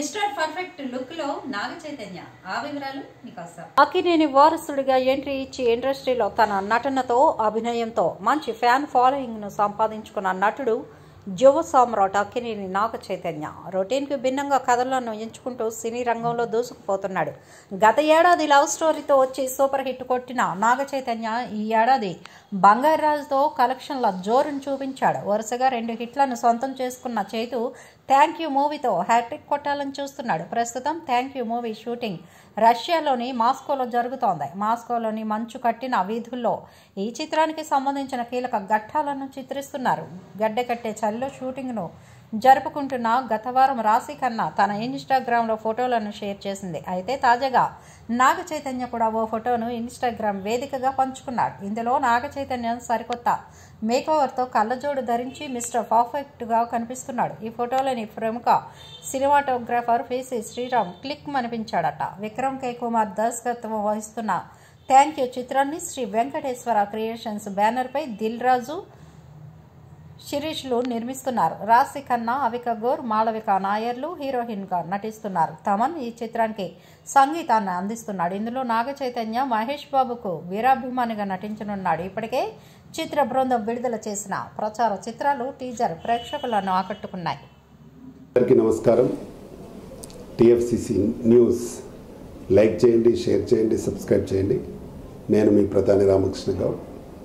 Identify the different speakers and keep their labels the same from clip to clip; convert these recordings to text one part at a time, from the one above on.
Speaker 1: mister perfect look లో నాగ చైతన్య ఆ వివరాలు మీకోసం
Speaker 2: అక్కినేని వారసుడిగా ఎంట్రీ ఇచ్చి ఇండస్ట్రీలో తన నటనతో అభినయంతో మంచి ఫ్యాన్ ఫాలోయింగ్ ను సంపాదించుకున్న నటుడు యువ సామ్రాట్ అక్కినేని నాగ చైతన్య రొటీన్కి భిన్నంగా కథలను ఎంచుకుంటూ సినీ రంగంలో దూసుకుపోతున్నాడు గత ఏడాది లవ్ స్టోరీతో వచ్చి సూపర్ హిట్ కొట్టిన నాగ చైతన్య ఈ ఏడాది బంగారాజుతో కలెక్షన్ల జోరును చూపించాడు వరుసగా రెండు హిట్లను సొంతం చేసుకున్న చైతు థ్యాంక్ యూ మూవీతో హ్యాట్రిక్ కొట్టాలని చూస్తున్నాడు ప్రస్తుతం థ్యాంక్ యూ మూవీ షూటింగ్ రష్యాలోని మాస్కోలో జరుగుతోంది మాస్కోలోని మంచు కట్టిన వీధుల్లో ఈ చిత్రానికి సంబంధించిన కీలక ఘట్టాలను చిత్రిస్తున్నారు గడ్డె కట్టే చలిలో షూటింగ్ను జరుపుకుంటున్న గత వారం రాశి ఖన్నా తన ఇన్స్టాగ్రామ్లో ఫోటోలను షేర్ చేసింది అయితే తాజాగా నాగ చైతన్య కూడా ఓ ఫోటోను ఇన్స్టాగ్రామ్ వేదికగా పంచుకున్నాడు ఇందులో నాగ చైతన్యం సరికొత్త మేకోవర్తో కళ్ళజోడు ధరించి మిస్టర్ పర్ఫెక్ట్గా కనిపిస్తున్నాడు ఈ ఫోటోలోని ప్రముఖ సినిమాటోగ్రాఫర్ ఫేసి శ్రీరామ్ క్లిక్ అనిపించాడట విక్రమ్ కే కుమార్ దర్శకత్వం వహిస్తున్న థ్యాంక్ యూ చిత్రాన్ని శ్రీ వెంకటేశ్వర క్రియేషన్స్ బ్యానర్పై దిల్ రాజు శిరీష్లు నిర్మిస్తున్నారు రాశి ఖన్నా అవిక గోర్ మాళవిక నాయర్లు హీరోయిన్గా నటిస్తున్నారు తమన్ ఈ చిత్రానికి సంగీతాన్ని అందిస్తున్నాడు ఇందులో నాగ చైతన్య మహేష్ బాబుకు వీరాభిమానిగా నటించనున్నాడు ఇప్పటికే చిత్ర బృందం విడుదల చేసిన ప్రచార చిత్రాలు టీజర్ ప్రేక్షకులను ఆకట్టుకున్నాయి
Speaker 3: అందరికీ నమస్కారం టిఎఫ్సిసి న్యూస్ లైక్ చేయండి షేర్ చేయండి సబ్స్క్రైబ్ చేయండి నేను మీ ప్రధాని Ramakrishna Goud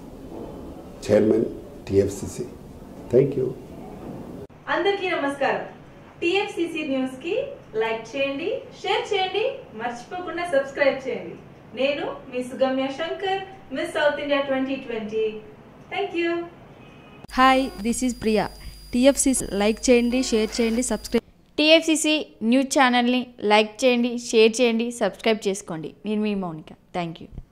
Speaker 3: chairman TFCC thank you
Speaker 4: అందరికీ నమస్కారం టిఎఫ్సిసి న్యూస్ కి లైక్ చేయండి షేర్ చేయండి మర్చిపోకుండా సబ్స్క్రైబ్ చేయండి నేను మీ Sugamya Shankar Miss South India twenty twenty thank you
Speaker 5: hi this is Priya TFC like చేయండి షేర్ చేయండి సబ్స్క్రైబ్
Speaker 6: టీఎఫ్సిసి న్యూస్ ఛానల్ని లైక్ చేయండి షేర్ చేయండి సబ్స్క్రైబ్ చేసుకోండి నేను మీ మౌనిక థ్యాంక్ యూ